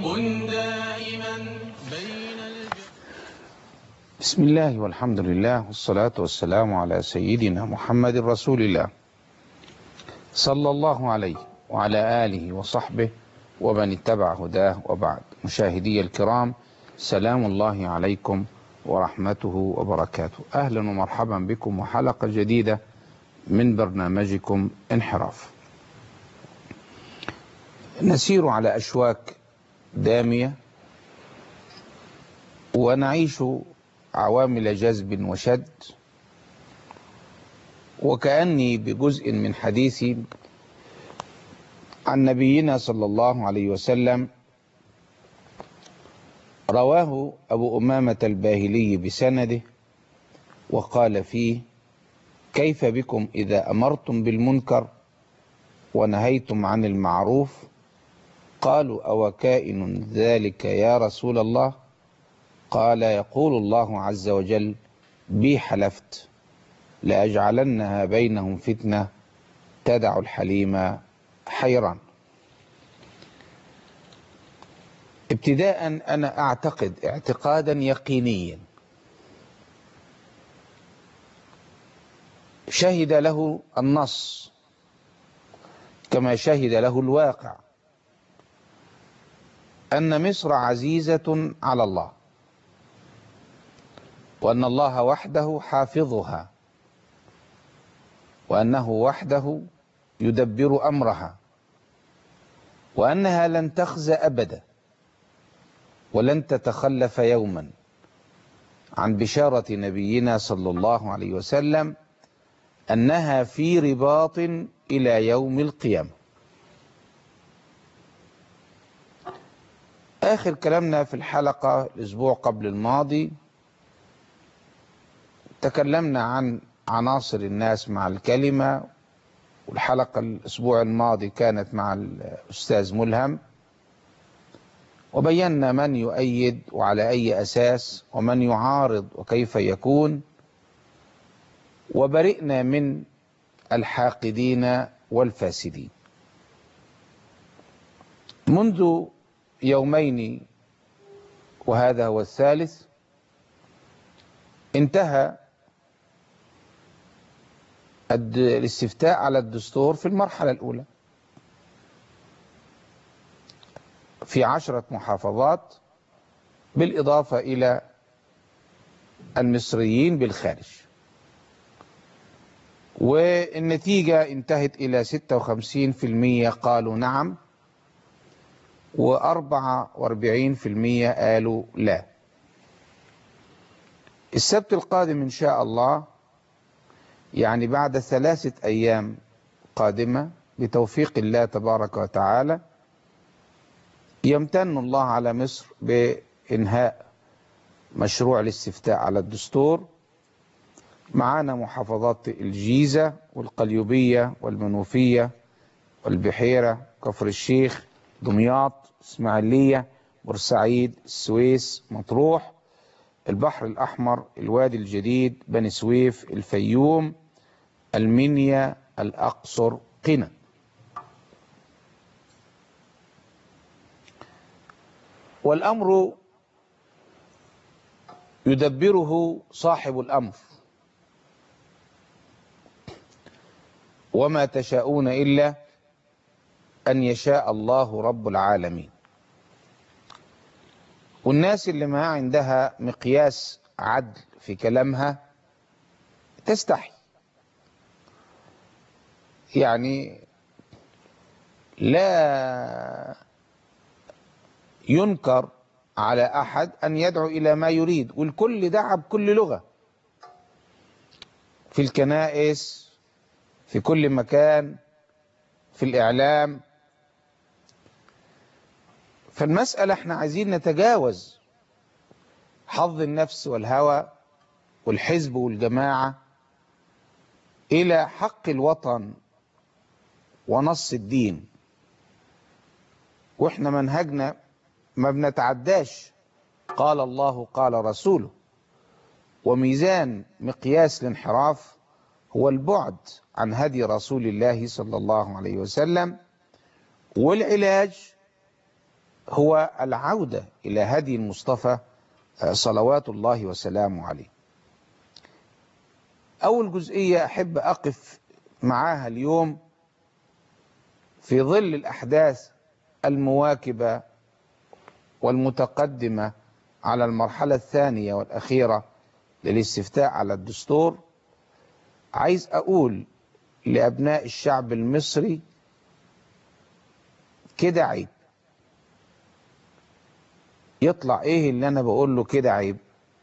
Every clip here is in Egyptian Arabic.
كن دائما بين الج... بسم الله والحمد لله والصلاة والسلام على سيدنا محمد رسول الله صلى الله عليه وعلى آله وصحبه ومن اتبع هداه وبعد مشاهدي الكرام سلام الله عليكم ورحمته وبركاته أهلا ومرحبا بكم وحلقة جديدة من برنامجكم انحراف نسير على أشواك دامية ونعيش عوامل جذب وشد وكأني بجزء من حديثي عن نبينا صلى الله عليه وسلم رواه أبو أمامة الباهلي بسنده وقال فيه كيف بكم إذا أمرتم بالمنكر ونهيتم عن المعروف قالوا أو كائن ذلك يا رسول الله قال يقول الله عز وجل بي حلفت لأجعلنها بينهم فتنة تدع الحليم حيران ابتداء أنا أعتقد اعتقادا يقينيا شهد له النص كما شهد له الواقع أن مصر عزيزة على الله وأن الله وحده حافظها وأنه وحده يدبر أمرها وأنها لن تخزى أبدا ولن تتخلف يوما عن بشارة نبينا صلى الله عليه وسلم أنها في رباط إلى يوم القيامة آخر كلامنا في الحلقة الأسبوع قبل الماضي تكلمنا عن عناصر الناس مع الكلمة والحلقة الأسبوع الماضي كانت مع الأستاذ ملهم وبينا من يؤيد وعلى أي أساس ومن يعارض وكيف يكون وبرئنا من الحاقدين والفاسدين منذ يومين وهذا هو الثالث انتهى الاستفتاء على الدستور في المرحلة الأولى في عشرة محافظات بالإضافة إلى المصريين بالخارج والنتيجة انتهت إلى 56% قالوا نعم و44% قالوا لا السبت القادم إن شاء الله يعني بعد ثلاثة أيام قادمة بتوفيق الله تبارك وتعالى يمتن الله على مصر بإنهاء مشروع الاستفتاء على الدستور معانا محافظات الجيزة والقليوبية والمنوفية والبحيرة كفر الشيخ دمياط اسماعيلية بورسعيد السويس مطروح البحر الأحمر الوادي الجديد بني سويف الفيوم المنيا الأقصر قنا والأمر يدبره صاحب الأمر وما تشاءون إلا أن يشاء الله رب العالمين والناس اللي ما عندها مقياس عدل في كلامها تستحي يعني لا ينكر على أحد أن يدعو إلى ما يريد والكل دعا بكل لغة في الكنائس في كل مكان في الإعلام فالمسألة احنا عايزين نتجاوز حظ النفس والهوى والحزب والجماعة إلى حق الوطن ونص الدين واحنا منهجنا ما بنتعداش قال الله قال رسوله وميزان مقياس الانحراف هو البعد عن هدي رسول الله صلى الله عليه وسلم والعلاج هو العودة إلى هدي المصطفى صلوات الله وسلامه عليه أول جزئية أحب أقف معاها اليوم في ظل الأحداث المواكبة والمتقدمة على المرحلة الثانية والأخيرة للاستفتاء على الدستور عايز أقول لأبناء الشعب المصري كده عيب يطلع ايه اللي انا بقول له كده عيب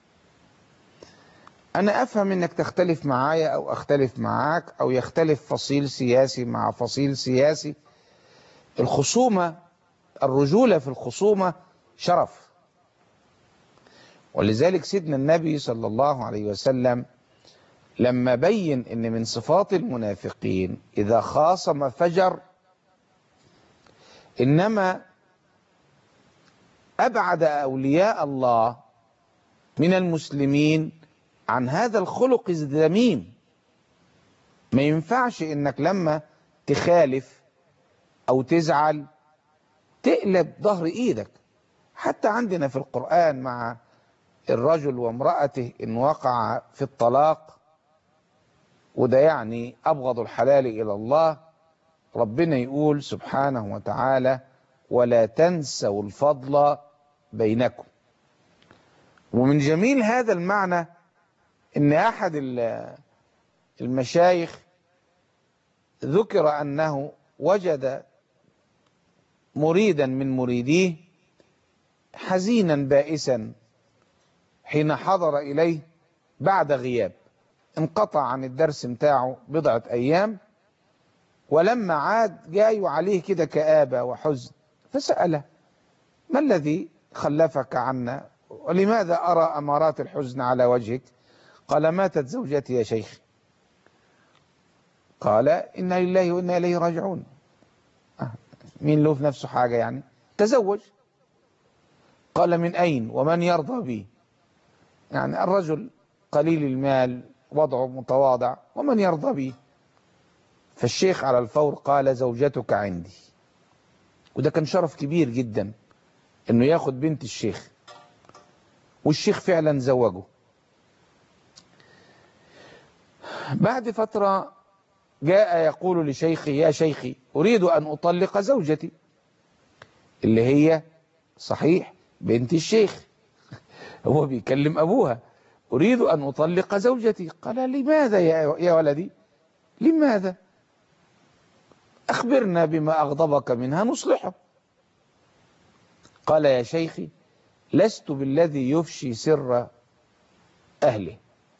انا افهم انك تختلف معايا او اختلف معاك او يختلف فصيل سياسي مع فصيل سياسي الخصومة الرجولة في الخصومة شرف ولذلك سيدنا النبي صلى الله عليه وسلم لما بين ان من صفات المنافقين اذا خاصم فجر انما ابعد اولياء الله من المسلمين عن هذا الخلق الذميم ما ينفعش انك لما تخالف او تزعل تقلب ظهر ايدك حتى عندنا في القرآن مع الرجل وامرأته ان وقع في الطلاق وده يعني ابغض الحلال الى الله ربنا يقول سبحانه وتعالى ولا تنسوا الفضل بينكم ومن جميل هذا المعنى ان احد المشايخ ذكر انه وجد مريدا من مريديه حزينا بائسا حين حضر اليه بعد غياب انقطع عن الدرس بتاعه بضعة ايام ولما عاد جاي عليه كده كآبة وحزن فسأله ما الذي خلفك عنا ولماذا أرى أمارات الحزن على وجهك قال ماتت زوجتي يا شيخ قال إنا لله وإنا إليه راجعون مين له في نفسه حاجة يعني تزوج قال من أين ومن يرضى بي يعني الرجل قليل المال وضعه متواضع ومن يرضى بي فالشيخ على الفور قال زوجتك عندي وده كان شرف كبير جدا انه ياخد بنت الشيخ والشيخ فعلا زوجه بعد فترة جاء يقول لشيخي يا شيخي أريد أن أطلق زوجتي اللي هي صحيح بنت الشيخ هو بيكلم أبوها أريد أن أطلق زوجتي قال لماذا يا ولدي لماذا أخبرنا بما أغضبك منها نصلحه قال يا شيخي لست بالذي يفشي سر أهله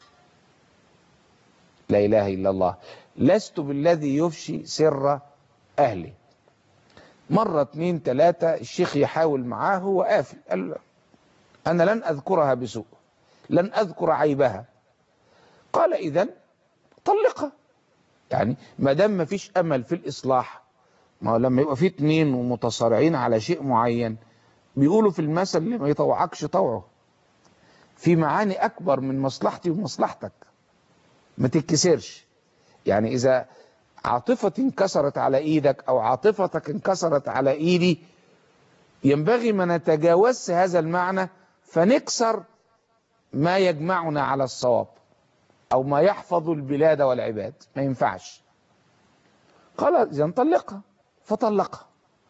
لا إله إلا الله لست بالذي يفشي سر أهله مرة اتنين تلاتة الشيخ يحاول معاه هو قافل قال له أنا لن أذكرها بسوء لن أذكر عيبها قال إذا طلقها يعني ما دام ما فيش أمل في الإصلاح ما هو لما يبقى في اتنين ومتصارعين على شيء معين بيقولوا في المثل اللي ما يطوعكش طوعه في معاني أكبر من مصلحتي ومصلحتك ما تتكسرش يعني إذا عاطفتي انكسرت على إيدك أو عاطفتك انكسرت على إيدي ينبغي ما نتجاوزش هذا المعنى فنكسر ما يجمعنا على الصواب أو ما يحفظ البلاد والعباد ما ينفعش قال إذا طلقها فطلقها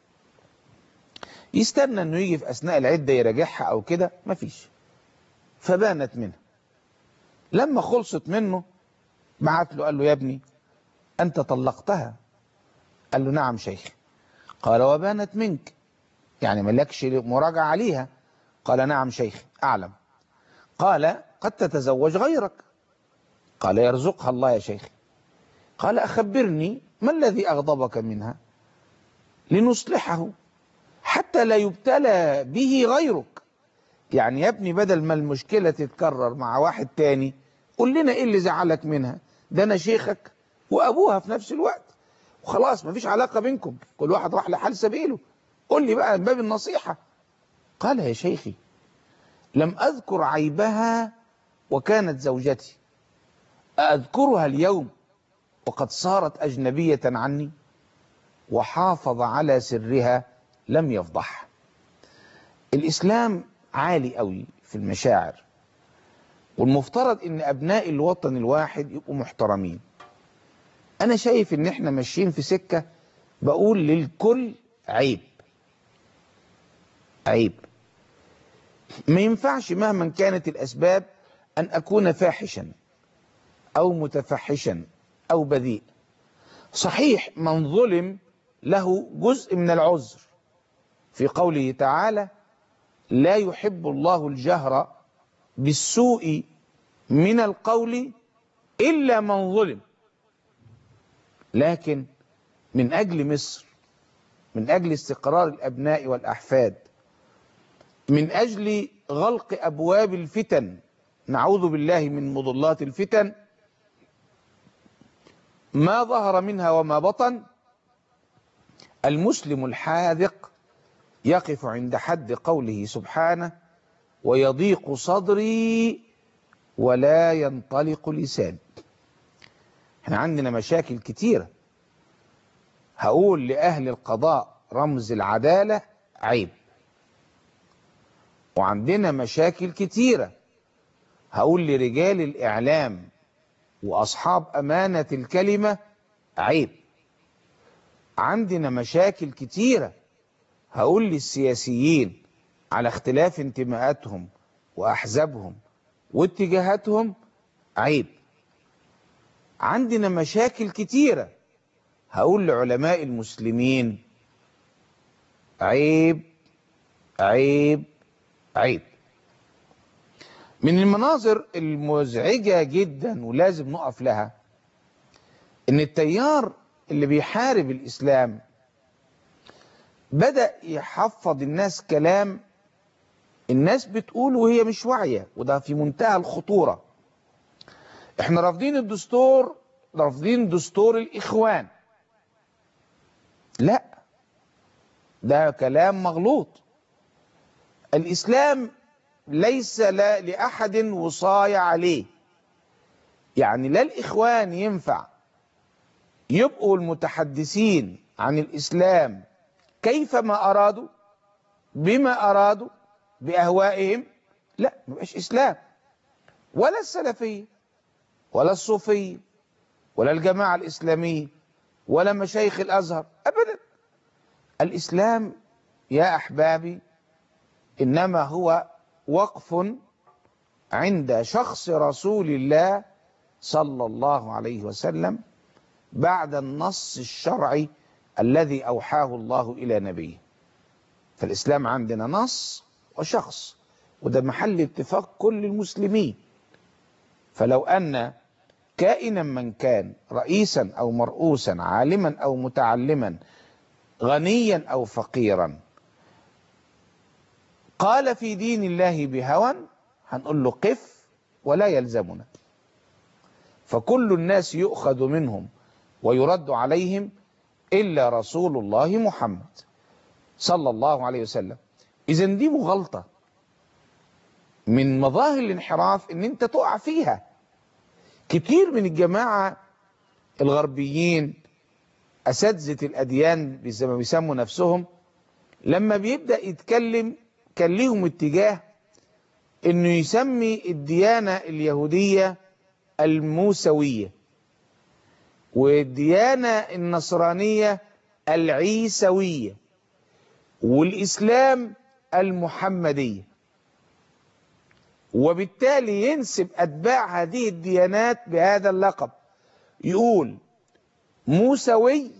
يستنى انه يجي في اثناء العده يراجعها او كده مفيش فبانت منه لما خلصت منه بعت له قال له يا ابني انت طلقتها قال له نعم شيخ قال وبانت منك يعني ملكش مراجعه عليها قال نعم شيخ اعلم قال قد تتزوج غيرك قال يرزقها الله يا شيخ قال اخبرني ما الذي اغضبك منها لنصلحه حتى لا يبتلى به غيرك يعني يا ابني بدل ما المشكلة تتكرر مع واحد تاني قول لنا ايه اللي زعلك منها ده انا شيخك وابوها في نفس الوقت وخلاص مفيش علاقة بينكم كل واحد راح لحال سبيله قول لي بقى من باب النصيحة قال يا شيخي لم أذكر عيبها وكانت زوجتي أذكرها اليوم وقد صارت أجنبية عني وحافظ على سرها لم يفضح الإسلام عالي قوي في المشاعر والمفترض ان ابناء الوطن الواحد يبقوا محترمين انا شايف ان احنا ماشيين في سكة بقول للكل عيب عيب ما ينفعش مهما كانت الاسباب ان اكون فاحشا او متفحشا او بذيء صحيح من ظلم له جزء من العذر في قوله تعالى لا يحب الله الجهر بالسوء من القول إلا من ظلم لكن من أجل مصر من أجل استقرار الأبناء والأحفاد من أجل غلق أبواب الفتن نعوذ بالله من مضلات الفتن ما ظهر منها وما بطن المسلم الحاذق يقف عند حد قوله سبحانه ويضيق صدري ولا ينطلق لساني احنا عندنا مشاكل كتيرة هقول لأهل القضاء رمز العدالة عيب وعندنا مشاكل كتيرة هقول لرجال الإعلام وأصحاب أمانة الكلمة عيب عندنا مشاكل كتيرة هقول للسياسيين على اختلاف انتماءاتهم وأحزابهم واتجاهاتهم عيب عندنا مشاكل كتيرة هقول لعلماء المسلمين عيب عيب عيب من المناظر المزعجة جدا ولازم نقف لها ان التيار اللي بيحارب الاسلام بدأ يحفظ الناس كلام الناس بتقول وهي مش واعية وده في منتهى الخطورة احنا رافضين الدستور رافضين دستور الاخوان لا ده كلام مغلوط الاسلام ليس لا لاحد وصاية عليه يعني لا الاخوان ينفع يبقوا المتحدثين عن الاسلام كيفما ارادوا بما ارادوا باهوائهم لا مبقاش اسلام ولا السلفيه ولا الصوفيه ولا الجماعه الاسلاميه ولا مشايخ الازهر ابدا الاسلام يا احبابي انما هو وقف عند شخص رسول الله صلى الله عليه وسلم بعد النص الشرعي الذي اوحاه الله الى نبيه فالاسلام عندنا نص وشخص وده محل اتفاق كل المسلمين فلو ان كائنا من كان رئيسا او مرؤوسا عالما او متعلما غنيا او فقيرا قال في دين الله بهوى هنقول له قف ولا يلزمنا فكل الناس يؤخذ منهم ويرد عليهم الا رسول الله محمد صلى الله عليه وسلم اذا دي مغالطه من مظاهر الانحراف ان انت تقع فيها كتير من الجماعه الغربيين اساتذه الاديان زي ما بيسموا نفسهم لما بيبدا يتكلم كان ليهم اتجاه انه يسمي الديانه اليهوديه الموسويه والديانه النصرانيه العيسويه والاسلام المحمديه وبالتالي ينسب اتباع هذه الديانات بهذا اللقب يقول موسوي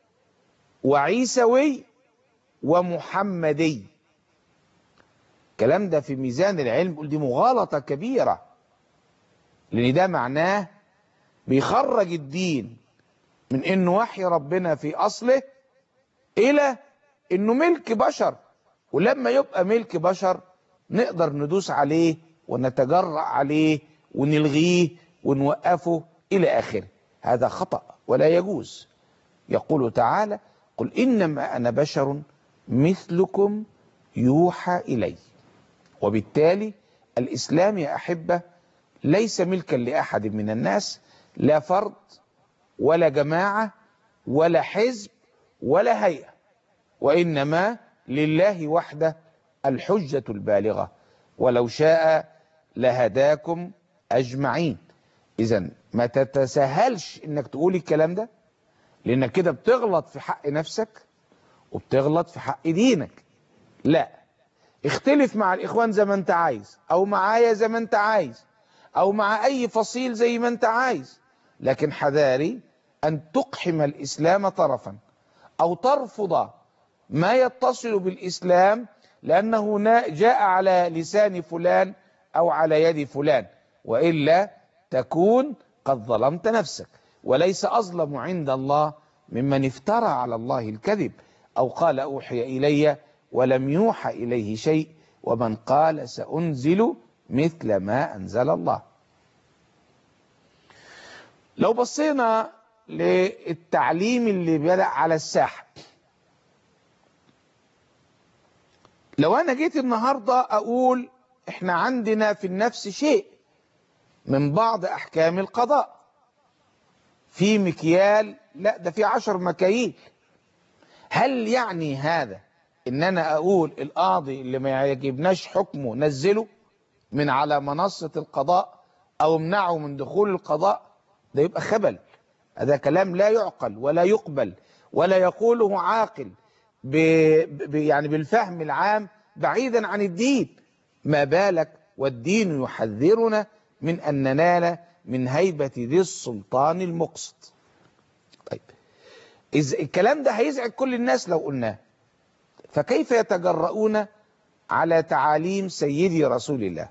وعيسوي ومحمدي الكلام ده في ميزان العلم بيقول دي مغالطة كبيرة لأن ده معناه بيخرج الدين من إنه وحي ربنا في أصله إلى إنه ملك بشر ولما يبقى ملك بشر نقدر ندوس عليه ونتجرأ عليه ونلغيه ونوقفه إلى آخره هذا خطأ ولا يجوز يقول تعالى قل إنما أنا بشر مثلكم يوحى إلي وبالتالي الإسلام يا أحبة ليس ملكا لأحد من الناس لا فرد ولا جماعة ولا حزب ولا هيئة وإنما لله وحده الحجة البالغة ولو شاء لهداكم أجمعين إذا ما تتساهلش إنك تقول الكلام ده لأنك كده بتغلط في حق نفسك وبتغلط في حق دينك لا اختلف مع الإخوان زي ما أنت عايز أو معايا زي ما أنت عايز أو مع أي فصيل زي ما أنت عايز لكن حذاري أن تقحم الإسلام طرفا أو ترفض ما يتصل بالإسلام لأنه جاء على لسان فلان أو على يد فلان وإلا تكون قد ظلمت نفسك وليس أظلم عند الله ممن افترى على الله الكذب أو قال أوحي إلي ولم يوحى إليه شيء ومن قال سأنزل مثل ما أنزل الله لو بصينا للتعليم اللي بدأ على الساحة لو أنا جيت النهاردة أقول إحنا عندنا في النفس شيء من بعض أحكام القضاء في مكيال لا ده في عشر مكاييل هل يعني هذا ان انا اقول القاضي اللي ما يعجبناش حكمه نزله من على منصة القضاء او امنعه من دخول القضاء ده يبقى خبل هذا كلام لا يعقل ولا يقبل ولا يقوله عاقل ب... ب... يعني بالفهم العام بعيدا عن الدين ما بالك والدين يحذرنا من أن ننال من هيبة ذي السلطان المقسط طيب إذا الكلام ده هيزعج كل الناس لو قلناه فكيف يتجرؤون على تعاليم سيدي رسول الله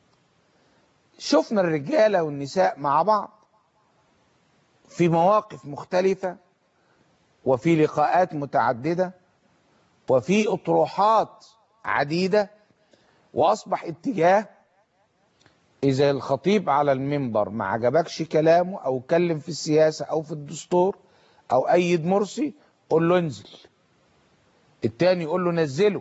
شفنا الرجالة والنساء مع بعض في مواقف مختلفة وفي لقاءات متعددة وفي أطروحات عديدة وأصبح اتجاه إذا الخطيب على المنبر ما عجبكش كلامه أو اتكلم في السياسة أو في الدستور أو أيد مرسي قول له انزل التاني يقول له نزله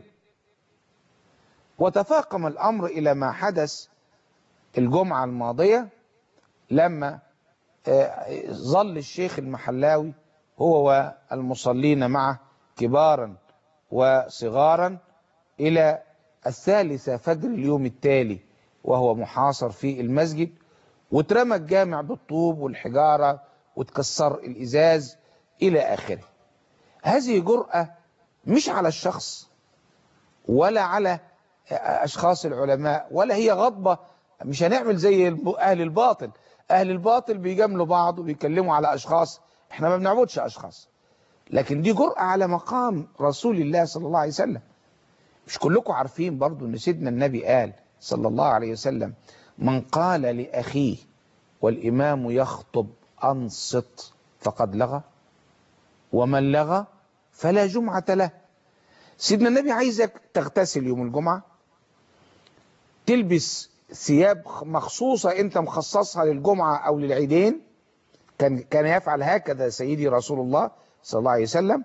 وتفاقم الأمر إلى ما حدث الجمعة الماضية لما ظل الشيخ المحلاوي هو والمصلين معه كبارا وصغارا إلى الثالثة فجر اليوم التالي وهو محاصر في المسجد واترمى الجامع بالطوب والحجارة وتكسر الإزاز إلى آخره هذه جرأة مش على الشخص ولا على أشخاص العلماء ولا هي غضبة مش هنعمل زي أهل الباطل أهل الباطل بيجاملوا بعض وبيكلموا على أشخاص احنا ما بنعبدش أشخاص لكن دي جرأة على مقام رسول الله صلى الله عليه وسلم مش كلكم عارفين برضو ان سيدنا النبي قال صلى الله عليه وسلم من قال لأخيه والإمام يخطب أنصت فقد لغى ومن لغى فلا جمعة له سيدنا النبي عايزك تغتسل يوم الجمعة تلبس ثياب مخصوصة انت مخصصها للجمعة او للعيدين كان كان يفعل هكذا سيدي رسول الله صلى الله عليه وسلم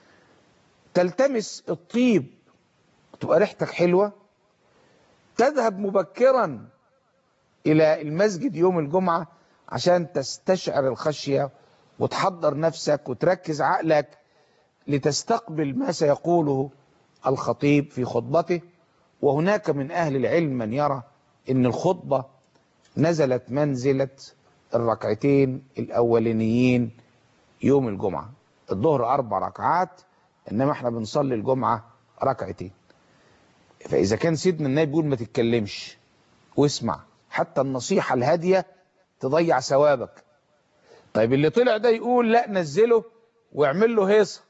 تلتمس الطيب تبقى ريحتك حلوة تذهب مبكرا إلى المسجد يوم الجمعة عشان تستشعر الخشية وتحضر نفسك وتركز عقلك لتستقبل ما سيقوله الخطيب في خطبته وهناك من أهل العلم من يرى أن الخطبة نزلت منزلة الركعتين الأولانيين يوم الجمعة الظهر أربع ركعات إنما احنا بنصلي الجمعة ركعتين فإذا كان سيدنا النبي بيقول ما تتكلمش واسمع حتى النصيحة الهادية تضيع ثوابك طيب اللي طلع ده يقول لا نزله واعمل له هيصة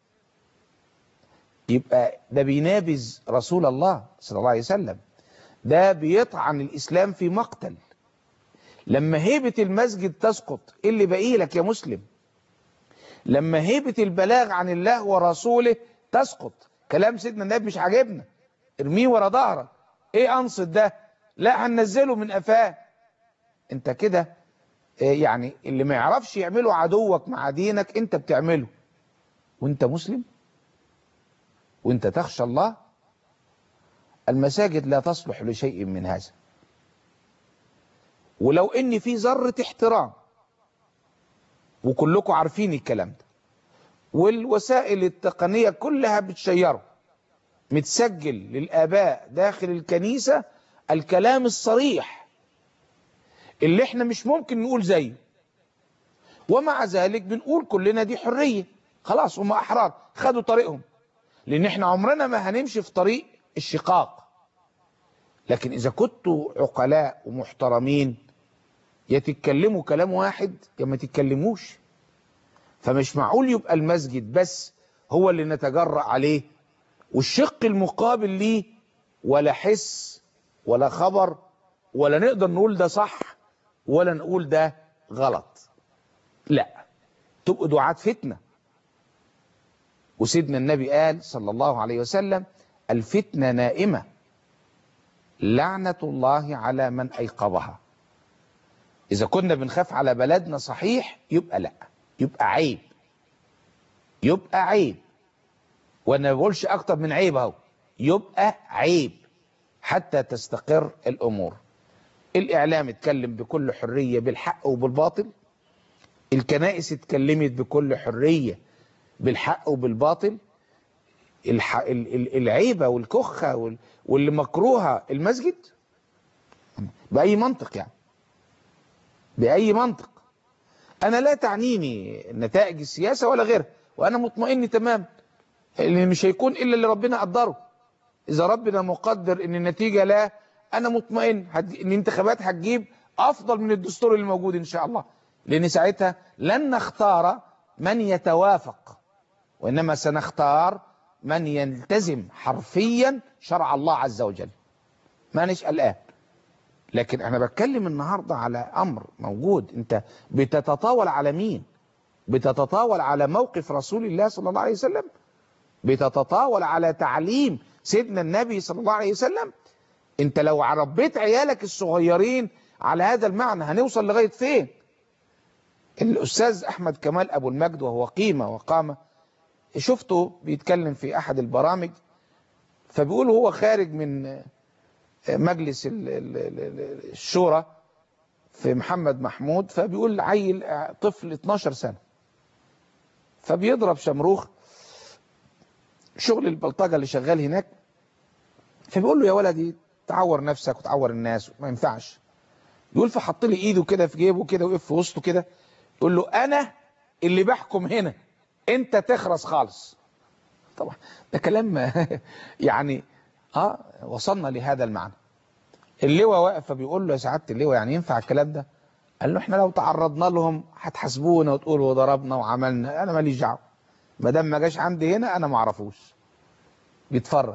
يبقى ده بينابذ رسول الله صلى الله عليه وسلم ده بيطعن الإسلام في مقتل لما هيبة المسجد تسقط ايه اللي باقي لك يا مسلم لما هيبة البلاغ عن الله ورسوله تسقط كلام سيدنا النبي مش عاجبنا ارميه ورا ظهرك ايه انصت ده لا هننزله من قفاه انت كده يعني اللي ما يعرفش يعمله عدوك مع دينك انت بتعمله وانت مسلم وانت تخشى الله المساجد لا تصلح لشيء من هذا ولو ان في ذرة احترام وكلكم عارفين الكلام ده والوسائل التقنية كلها بتشيره متسجل للآباء داخل الكنيسة الكلام الصريح اللي احنا مش ممكن نقول زيه ومع ذلك بنقول كلنا دي حرية خلاص هم أحرار خدوا طريقهم لأن احنا عمرنا ما هنمشي في طريق الشقاق لكن إذا كنتوا عقلاء ومحترمين يا تتكلموا كلام واحد يا ما تتكلموش فمش معقول يبقى المسجد بس هو اللي نتجرأ عليه والشق المقابل ليه ولا حس ولا خبر ولا نقدر نقول ده صح ولا نقول ده غلط لا تبقوا دعاة فتنة وسيدنا النبي قال صلى الله عليه وسلم الفتنة نائمة لعنة الله على من أيقظها إذا كنا بنخاف على بلدنا صحيح يبقى لا يبقى عيب يبقى عيب وانا ما بقولش اكتر من عيب اهو يبقى عيب حتى تستقر الامور الاعلام اتكلم بكل حريه بالحق وبالباطل الكنائس اتكلمت بكل حريه بالحق وبالباطل الح... ال- ال- العيبه والكخه وال... واللي مكروهه المسجد باي منطق يعني باي منطق انا لا تعنيني نتائج السياسه ولا غيرها وانا مطمئن تمام اللي مش هيكون الا اللي ربنا قدره اذا ربنا مقدر ان النتيجه لا انا مطمئن هت... ان الانتخابات هتجيب افضل من الدستور اللي موجود ان شاء الله لان ساعتها لن نختار من يتوافق وانما سنختار من يلتزم حرفيا شرع الله عز وجل ما نسال الان لكن انا بتكلم النهارده على امر موجود انت بتتطاول على مين بتتطاول على موقف رسول الله صلى الله عليه وسلم بتتطاول على تعليم سيدنا النبي صلى الله عليه وسلم انت لو ربيت عيالك الصغيرين على هذا المعنى هنوصل لغايه فين الاستاذ احمد كمال ابو المجد وهو قيمه وقامه شفته بيتكلم في احد البرامج فبيقول هو خارج من مجلس ال- ال- ال- الشورى في محمد محمود فبيقول عيل طفل 12 سنه فبيضرب شمروخ شغل البلطجه اللي شغال هناك فبيقول له يا ولدي تعور نفسك وتعور الناس ما ينفعش يقول فحط لي ايده كده في جيبه كده وقف في وسطه كده يقول له انا اللي بحكم هنا انت تخرس خالص طبعا ده كلام يعني اه وصلنا لهذا المعنى اللواء واقف فبيقول له يا سعاده اللواء يعني ينفع الكلام ده قال له احنا لو تعرضنا لهم هتحاسبونا وتقولوا ضربنا وعملنا انا ماليش دعوه ما دام ما جاش عندي هنا انا ما اعرفوش بيتفرج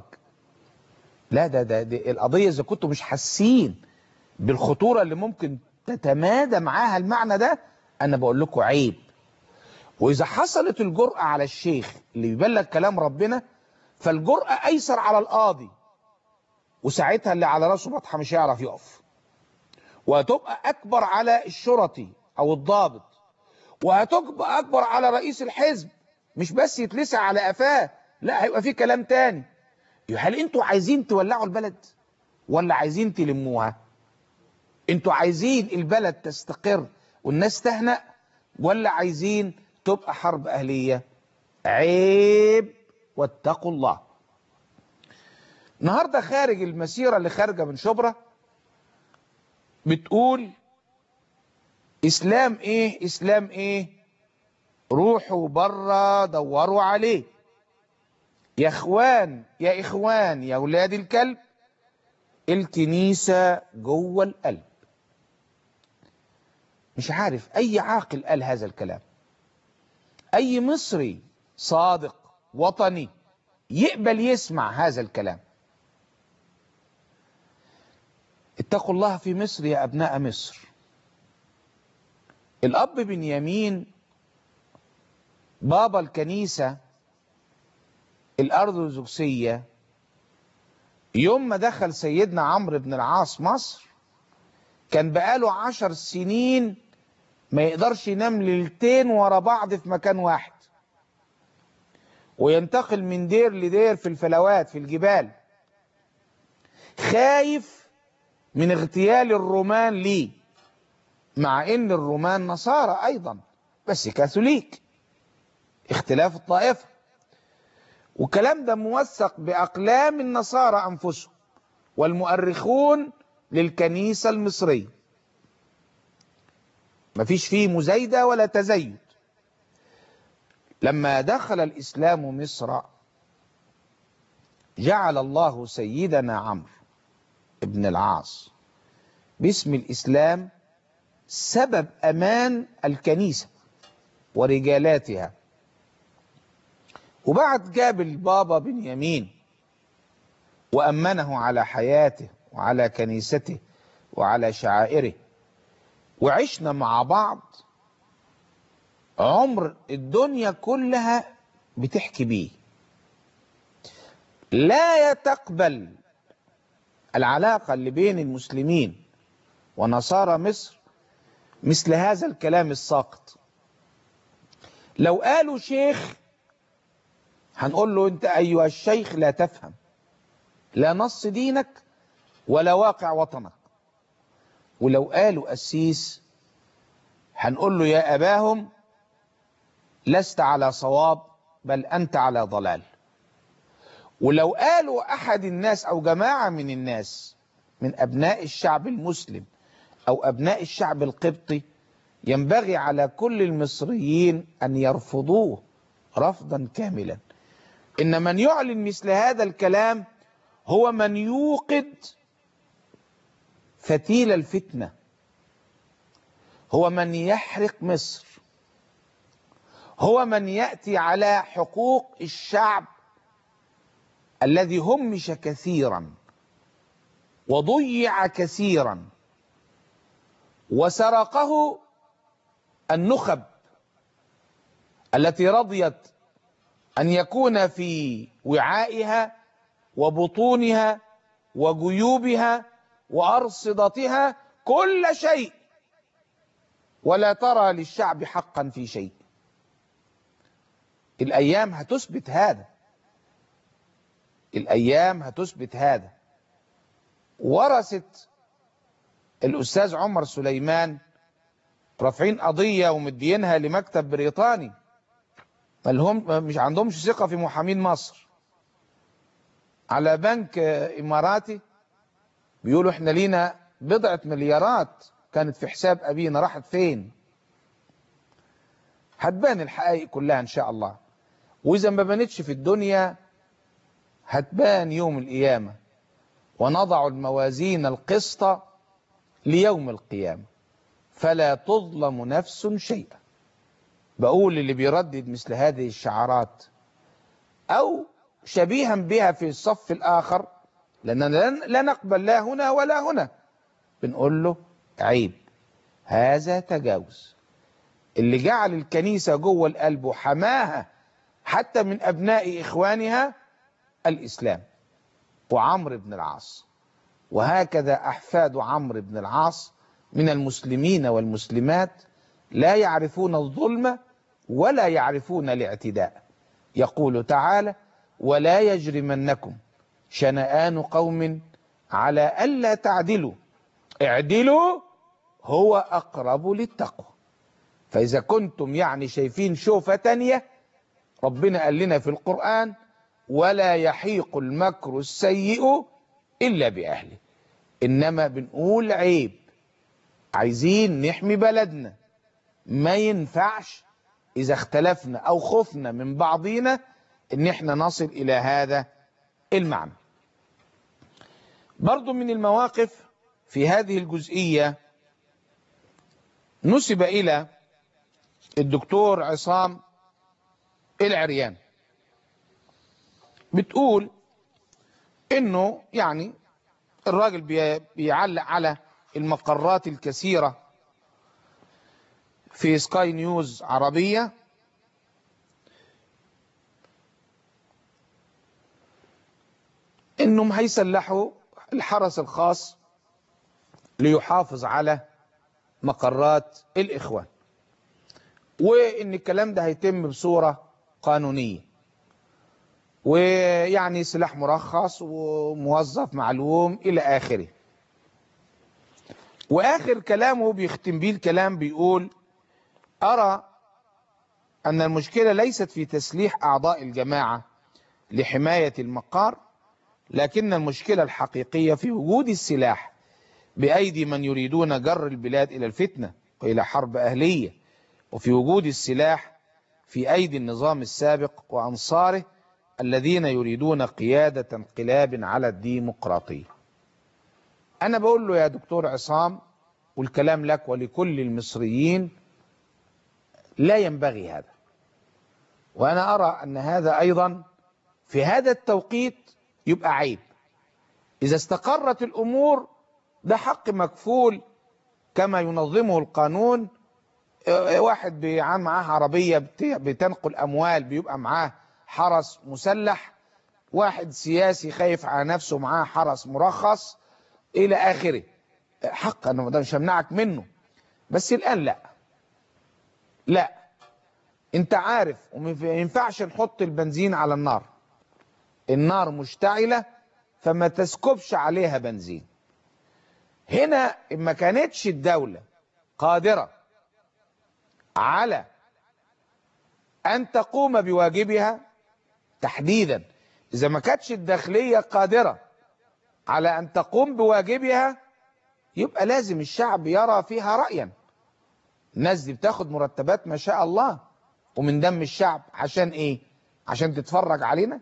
لا ده ده دي القضيه اذا كنتوا مش حاسين بالخطوره اللي ممكن تتمادى معاها المعنى ده انا بقول لكم عيب واذا حصلت الجرأه على الشيخ اللي بيبلغ كلام ربنا فالجرأه ايسر على القاضي وساعتها اللي على راسه بطحه مش هيعرف يقف وهتبقى اكبر على الشرطي او الضابط وهتبقى اكبر على رئيس الحزب مش بس يتلسع على قفاه لا هيبقى في كلام تاني هل انتوا عايزين تولعوا البلد ولا عايزين تلموها انتوا عايزين البلد تستقر والناس تهنأ ولا عايزين تبقى حرب اهليه عيب واتقوا الله النهارده خارج المسيره اللي خارجه من شبرا بتقول اسلام ايه اسلام ايه روحوا بره دوروا عليه يا اخوان يا اخوان يا ولاد الكلب الكنيسه جوه القلب مش عارف اي عاقل قال هذا الكلام اي مصري صادق وطني يقبل يسمع هذا الكلام اتقوا الله في مصر يا ابناء مصر الاب بنيامين بابا الكنيسه الارثوذكسيه يوم ما دخل سيدنا عمرو بن العاص مصر كان بقاله عشر سنين ما يقدرش ينام ليلتين ورا بعض في مكان واحد وينتقل من دير لدير في الفلوات في الجبال خايف من اغتيال الرومان ليه مع ان الرومان نصارى ايضا بس كاثوليك اختلاف الطائفة والكلام ده موثق بأقلام النصارى أنفسهم والمؤرخون للكنيسة المصرية مفيش فيه مزايدة ولا تزايد لما دخل الإسلام مصر جعل الله سيدنا عمرو ابن العاص باسم الإسلام سبب أمان الكنيسة ورجالاتها وبعد جاب البابا بنيامين وأمنه على حياته وعلى كنيسته وعلى شعائره وعشنا مع بعض عمر الدنيا كلها بتحكي بيه لا تقبل العلاقة اللي بين المسلمين ونصارى مصر مثل هذا الكلام الساقط لو قالوا شيخ هنقول له انت ايها الشيخ لا تفهم لا نص دينك ولا واقع وطنك ولو قالوا قسيس هنقول له يا اباهم لست على صواب بل انت على ضلال ولو قالوا احد الناس او جماعه من الناس من ابناء الشعب المسلم او ابناء الشعب القبطي ينبغي على كل المصريين ان يرفضوه رفضا كاملا ان من يعلن مثل هذا الكلام هو من يوقد فتيل الفتنه هو من يحرق مصر هو من ياتي على حقوق الشعب الذي همش كثيرا وضيع كثيرا وسرقه النخب التي رضيت ان يكون في وعائها وبطونها وجيوبها وارصدتها كل شيء ولا ترى للشعب حقا في شيء الايام هتثبت هذا الايام هتثبت هذا ورثت الاستاذ عمر سليمان رافعين قضيه ومدينها لمكتب بريطاني مالهم مش عندهمش ثقه في محامين مصر على بنك اماراتي بيقولوا احنا لينا بضعه مليارات كانت في حساب ابينا راحت فين هتبان الحقائق كلها ان شاء الله واذا ما بانتش في الدنيا هتبان يوم القيامه ونضع الموازين القسط ليوم القيامه فلا تظلم نفس شيئا بقول اللي بيردد مثل هذه الشعارات او شبيها بها في الصف الاخر لاننا لا نقبل لا هنا ولا هنا بنقول له عيب هذا تجاوز اللي جعل الكنيسه جوه القلب وحماها حتى من ابناء اخوانها الاسلام وعمرو بن العاص وهكذا احفاد عمرو بن العاص من المسلمين والمسلمات لا يعرفون الظلم ولا يعرفون الاعتداء يقول تعالى ولا يجرمنكم شنآن قوم على ألا تعدلوا اعدلوا هو أقرب للتقوى فإذا كنتم يعني شايفين شوفة تانية ربنا قال لنا في القرآن ولا يحيق المكر السيء إلا بأهله إنما بنقول عيب عايزين نحمي بلدنا ما ينفعش إذا اختلفنا أو خفنا من بعضينا إن احنا نصل إلى هذا المعنى برضو من المواقف في هذه الجزئية نسب إلى الدكتور عصام العريان بتقول انه يعني الراجل بيعلق على المقرات الكثيرة في سكاي نيوز عربية انهم هيسلحوا الحرس الخاص ليحافظ على مقرات الاخوان وان الكلام ده هيتم بصورة قانونية ويعني سلاح مرخص وموظف معلوم الى اخره واخر كلامه بيختم بيه الكلام بيقول ارى ان المشكلة ليست في تسليح اعضاء الجماعة لحماية المقار لكن المشكلة الحقيقية في وجود السلاح بأيدي من يريدون جر البلاد إلى الفتنة وإلى حرب أهلية وفي وجود السلاح في أيدي النظام السابق وأنصاره الذين يريدون قيادة انقلاب على الديمقراطية أنا بقول له يا دكتور عصام والكلام لك ولكل المصريين لا ينبغي هذا وأنا أرى أن هذا أيضا في هذا التوقيت يبقى عيب إذا استقرت الأمور ده حق مكفول كما ينظمه القانون واحد بيعان معاه عربية بتنقل أموال بيبقى معاه حرس مسلح واحد سياسي خايف على نفسه معاه حرس مرخص إلى آخره حق أنا ده مش همنعك منه بس الآن لا لا انت عارف وما ينفعش نحط البنزين على النار النار مشتعلة فما تسكبش عليها بنزين هنا ما كانتش الدولة قادرة على أن تقوم بواجبها تحديدا إذا ما كانتش الداخلية قادرة على أن تقوم بواجبها يبقى لازم الشعب يرى فيها رأيا الناس دي بتاخد مرتبات ما شاء الله ومن دم الشعب عشان ايه عشان تتفرج علينا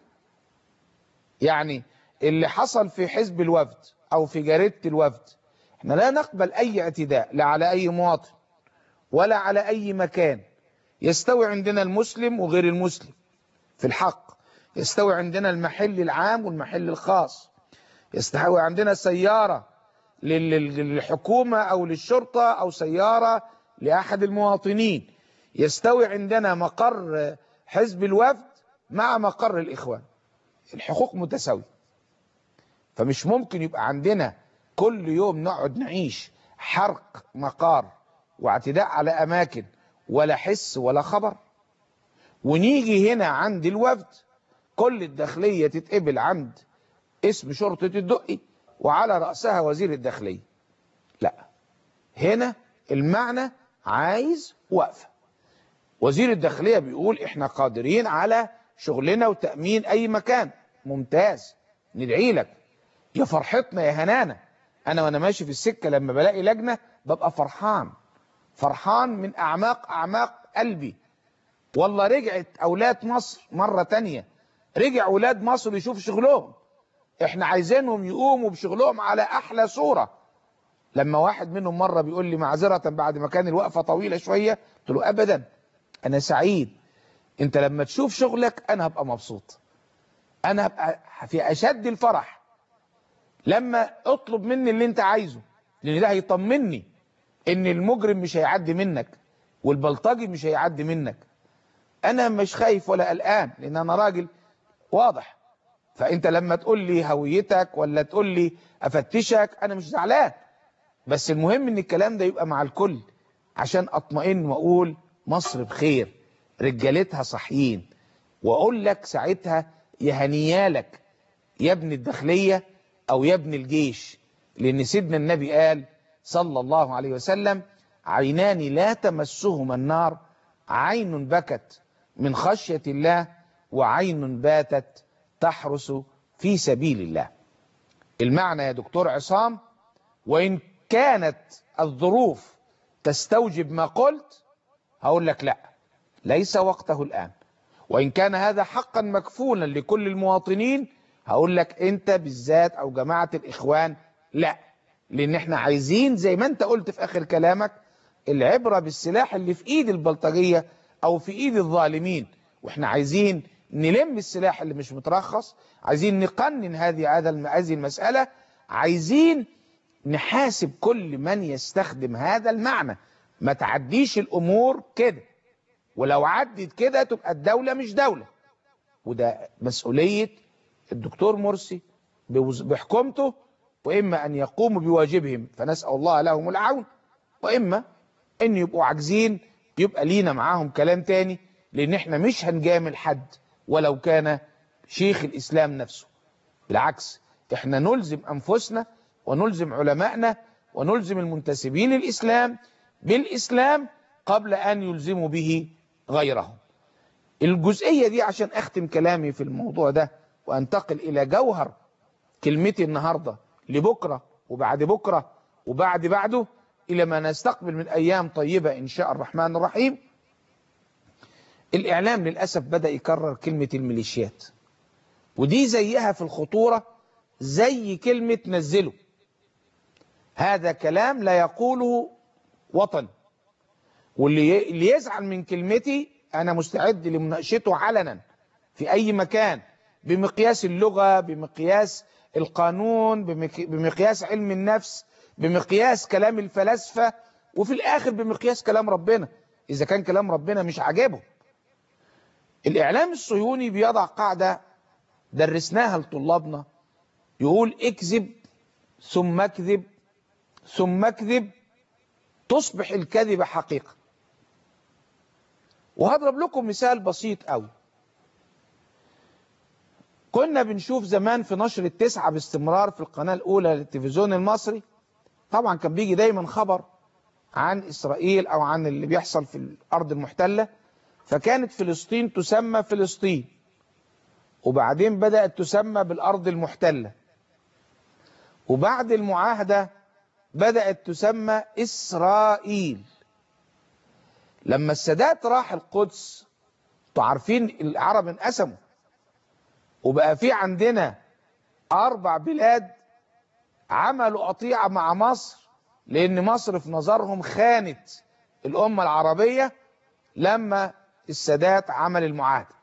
يعني اللي حصل في حزب الوفد او في جريدة الوفد احنا لا نقبل اي اعتداء لا على اي مواطن ولا على اي مكان يستوي عندنا المسلم وغير المسلم في الحق يستوي عندنا المحل العام والمحل الخاص يستوي عندنا سيارة للحكومة او للشرطة او سيارة لأحد المواطنين يستوي عندنا مقر حزب الوفد مع مقر الإخوان الحقوق متساوية فمش ممكن يبقى عندنا كل يوم نقعد نعيش حرق مقار واعتداء على أماكن ولا حس ولا خبر ونيجي هنا عند الوفد كل الداخلية تتقبل عند اسم شرطة الدقي وعلى رأسها وزير الداخلية لا هنا المعنى عايز وقفة وزير الداخلية بيقول احنا قادرين على شغلنا وتأمين اي مكان ممتاز ندعي لك يا فرحتنا يا هنانا انا وانا ماشي في السكة لما بلاقي لجنة ببقى فرحان فرحان من اعماق اعماق قلبي والله رجعت اولاد مصر مرة تانية رجع اولاد مصر يشوف شغلهم احنا عايزينهم يقوموا بشغلهم على احلى صورة لما واحد منهم مرة بيقول لي معذرة بعد ما كان الوقفة طويلة شوية قلت له ابدا انا سعيد انت لما تشوف شغلك انا هبقى مبسوط انا هبقى في اشد الفرح لما اطلب مني اللي انت عايزه لان ده هيطمني ان المجرم مش هيعدي منك والبلطجي مش هيعدي منك انا مش خايف ولا قلقان لان انا راجل واضح فانت لما تقول لي هويتك ولا تقول لي افتشك انا مش زعلان بس المهم ان الكلام ده يبقى مع الكل عشان اطمئن واقول مصر بخير رجالتها صحيين واقول لك ساعتها يا هنيالك يا ابن الداخلية او يا ابن الجيش لان سيدنا النبي قال صلى الله عليه وسلم عينان لا تمسهما النار عين بكت من خشية الله وعين باتت تحرس في سبيل الله المعنى يا دكتور عصام وإن كانت الظروف تستوجب ما قلت هقول لك لا ليس وقته الآن وإن كان هذا حقا مكفولا لكل المواطنين هقول لك أنت بالذات أو جماعة الإخوان لا لأن احنا عايزين زي ما أنت قلت في آخر كلامك العبرة بالسلاح اللي في إيد البلطجية أو في إيد الظالمين وإحنا عايزين نلم السلاح اللي مش مترخص عايزين نقنن هذه هذا هذه المسألة عايزين نحاسب كل من يستخدم هذا المعنى ما تعديش الأمور كده ولو عدت كده تبقى الدولة مش دولة وده مسؤولية الدكتور مرسي بحكومته وإما أن يقوموا بواجبهم فنسأل الله لهم العون وإما أن يبقوا عاجزين يبقى لينا معاهم كلام تاني لأن احنا مش هنجامل حد ولو كان شيخ الإسلام نفسه بالعكس احنا نلزم أنفسنا ونلزم علمائنا ونلزم المنتسبين للإسلام بالإسلام قبل أن يلزموا به غيرهم الجزئية دي عشان أختم كلامي في الموضوع ده وانتقل الى جوهر كلمتي النهاردة لبكرة وبعد بكرة وبعد بعده الى ما نستقبل من ايام طيبة ان شاء الرحمن الرحيم الاعلام للأسف بدأ يكرر كلمة الميليشيات ودي زيها في الخطورة زي كلمة نزله هذا كلام لا يقوله وطن واللي اللي يزعل من كلمتي انا مستعد لمناقشته علنا في اي مكان بمقياس اللغة بمقياس القانون بمقياس علم النفس بمقياس كلام الفلاسفة وفي الاخر بمقياس كلام ربنا اذا كان كلام ربنا مش عاجبه الاعلام الصهيوني بيضع قاعدة درسناها لطلابنا يقول اكذب ثم اكذب ثم اكذب تصبح الكذبة حقيقة وهضرب لكم مثال بسيط قوي كنا بنشوف زمان في نشر التسعة باستمرار في القناة الأولى للتلفزيون المصري طبعا كان بيجي دايما خبر عن إسرائيل أو عن اللي بيحصل في الأرض المحتلة فكانت فلسطين تسمى فلسطين وبعدين بدأت تسمى بالأرض المحتلة وبعد المعاهدة بدأت تسمى إسرائيل لما السادات راح القدس تعرفين العرب انقسموا وبقى في عندنا أربع بلاد عملوا قطيعة مع مصر لأن مصر في نظرهم خانت الأمة العربية لما السادات عمل المعاهدة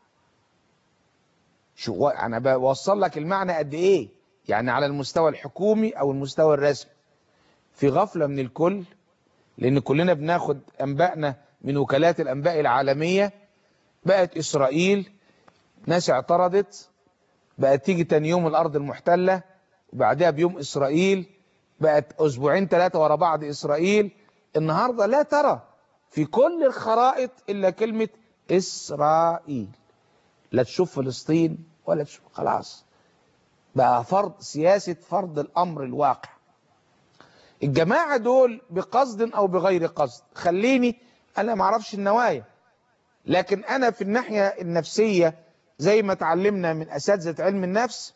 شو أنا بوصل لك المعنى قد إيه يعني على المستوى الحكومي أو المستوى الرسمي في غفلة من الكل لأن كلنا بناخد أنبائنا من وكالات الأنباء العالمية بقت إسرائيل ناس اعترضت بقت تيجي تاني يوم الأرض المحتلة وبعدها بيوم إسرائيل بقت أسبوعين ثلاثة ورا بعض إسرائيل النهاردة لا ترى في كل الخرائط إلا كلمة إسرائيل لا تشوف فلسطين ولا تشوف خلاص بقى فرض سياسة فرض الأمر الواقع الجماعة دول بقصد أو بغير قصد خليني أنا ما اعرفش النوايا لكن أنا في الناحية النفسية زي ما اتعلمنا من أساتذة علم النفس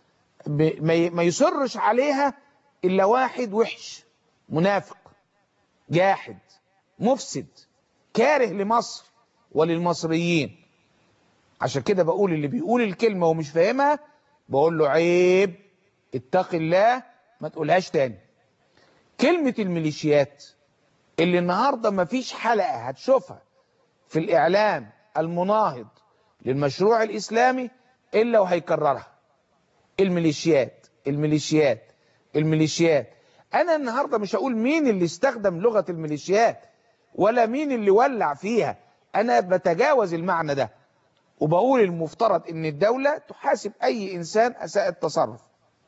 ما يصرش عليها إلا واحد وحش منافق جاحد مفسد كاره لمصر وللمصريين عشان كده بقول اللي بيقول الكلمة ومش فاهمها بقول له عيب اتق الله ما تقولهاش تاني كلمة الميليشيات اللي النهاردة ما فيش حلقة هتشوفها في الإعلام المناهض للمشروع الإسلامي إلا وهيكررها الميليشيات الميليشيات الميليشيات أنا النهاردة مش هقول مين اللي استخدم لغة الميليشيات ولا مين اللي ولع فيها أنا بتجاوز المعنى ده وبقول المفترض ان الدولة تحاسب اي انسان اساء التصرف